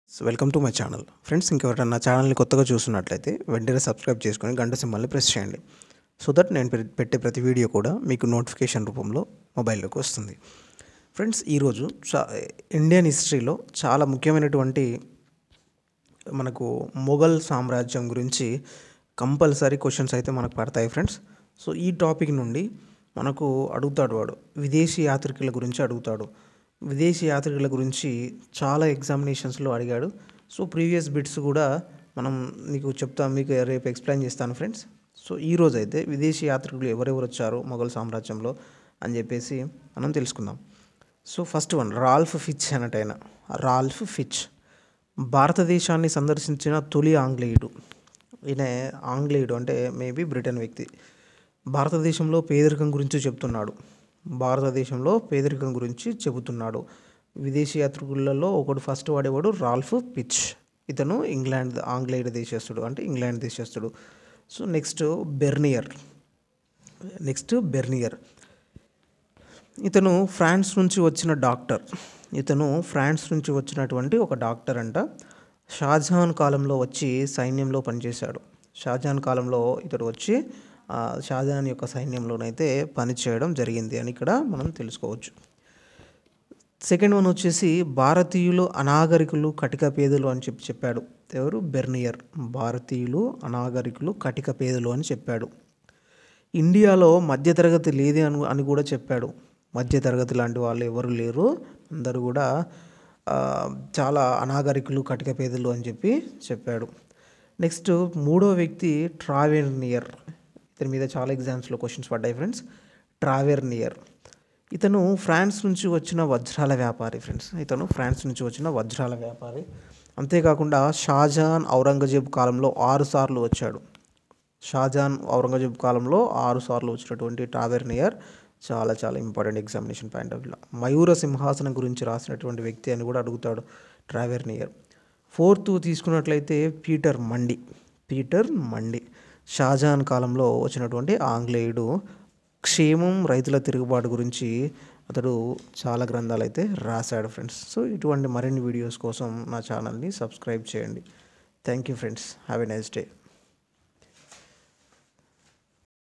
so welcome to my channel friends ఇంకెవరైనా నా ఛానల్ని కొత్తగా చూస్తున్నట్లయితే వెంటనే సబ్స్క్రైబ్ చేసుకొని గంట సింబల్ని ప్రెస్ చేయండి సో దట్ నేను పె- పెట్టే ప్రతి వీడియో కూడా మీకు నోటిఫికేషన్ రూపంలో మొబైల్లోకి వస్తుంది ఫ్రెండ్స్ ఈరోజు చా ఇండియన్ హిస్టరీలో చాలా ముఖ్యమైనటువంటి మనకు మొఘల్ సామ్రాజ్యం గురించి కంపల్సరీ క్వశ్చన్స్ అయితే మనకు పడతాయి ఫ్రెండ్స్ సో ఈ టాపిక్ నుండి మనకు అడుగుతాడు వాడు విదేశీ యాత్రికుల గురించి అడుగుతాడు విదేశీ యాత్రికుల గురించి చాలా ఎగ్జామినేషన్స్లో అడిగాడు సో ప్రీవియస్ బిట్స్ కూడా మనం మీకు చెప్తాను మీకు రేపు ఎక్స్ప్లెయిన్ చేస్తాను ఫ్రెండ్స్ సో ఈ రోజు అయితే విదేశీ యాత్రికులు ఎవరెవరు వచ్చారు మొఘల్ సామ్రాజ్యంలో అని చెప్పేసి మనం తెలుసుకుందాం so first one Ralph Fitch అన్నట్టయిన రాల్ఫ్ ఫిచ్ భారతదేశాన్ని సందర్శించిన తొలి ఆంగ్లేయుడు ఈయన ఆంగ్లేయుడు అంటే మేబీ బ్రిటన్ వ్యక్తి భారతదేశంలో పేదరికం గురించి చెప్తున్నాడు భారతదేశంలో పేదరికం గురించి చెబుతున్నాడు విదేశీ యాత్రికులలో ఒకడు ఫస్ట్ వాడేవాడు రాల్ఫ్ పిచ్ ఇతను ఇంగ్లాండ్ ఆంగ్లేయుడు దేశస్తుడు అంటే ఇంగ్లాండ్ దేశస్తుడు so next Bernier next Bernier ఇతను ఫ్రాన్స్ నుంచి వచ్చిన డాక్టర్ ఇతను ఫ్రాన్స్ నుంచి వచ్చినటువంటి ఒక డాక్టర్ అంట షాజహాన్ కాలంలో వచ్చి సైన్యంలో పనిచేశాడు షాజహాన్ కాలంలో ఇతడు వచ్చి ఆ, షాజహాన్ యొక్క సైన్యంలోనైతే పనిచేయడం జరిగింది అని ఇక్కడ మనం తెలుసుకోవచ్చు సెకండ్ వన్ వచ్చేసి భారతీయులు అనాగరికులు కటిక పేదలు అని చెప్పి చెప్పాడు ఎవరు బెర్నియర్ భారతీయులు అనాగరికులు కటిక పేదలు అని చెప్పాడు ఇండియాలో మధ్యతరగతి లేదే అని అని కూడా చెప్పాడు మధ్యతరగతి లాంటి వాళ్ళు ఎవరు లేరు అందరూ కూడా ఆ, చాలా అనాగరికులు కటిక పేదలు అని చెప్పి చెప్పాడు నెక్స్ట్ మూడో వ్యక్తి ట్రావెర్నియర్ ఇతని మీద చాలా ఎగ్జామ్స్లో క్వశ్చన్స్ పడ్డాయి ఫ్రెండ్స్ ట్రావెర్నియర్ ఇతను ఫ్రాన్స్ నుంచి వచ్చిన వజ్రాల వ్యాపారి ఫ్రెండ్స్ ఇతను ఫ్రాన్స్ నుంచి వచ్చిన వజ్రాల వ్యాపారి అంతేకాకుండా షాజహాన్ ఔరంగజేబ్ కాలంలో ఆరు సార్లు వచ్చాడు షాజహాన్ ఔరంగజేబ్ కాలంలో ఆరు సార్లు వచ్చినటువంటి ట్రావెర్నియర్ చాలా చాలా ఇంపార్టెంట్ ఎగ్జామినేషన్ పాయింట్ ఆఫ్ వ్యూలో మయూర సింహాసనం గురించి రాసినటువంటి వ్యక్తి అని కూడా అడుగుతాడు ట్రావెర్నియర్ ఫోర్త్ తీసుకున్నట్లయితే Peter Mundy Peter Mundy Shahjahan కాలంలో వచ్చినటువంటి ఆంగ్లేయుడు క్షేమం రైతుల తిరుగుబాటు గురించి అతడు చాలా గ్రంథాలు అయితే రాశాడు ఫ్రెండ్స్ సో ఇటువంటి మరిన్ని వీడియోస్ కోసం నా ఛానల్ని సబ్స్క్రైబ్ చేయండి thank you friends have a nice day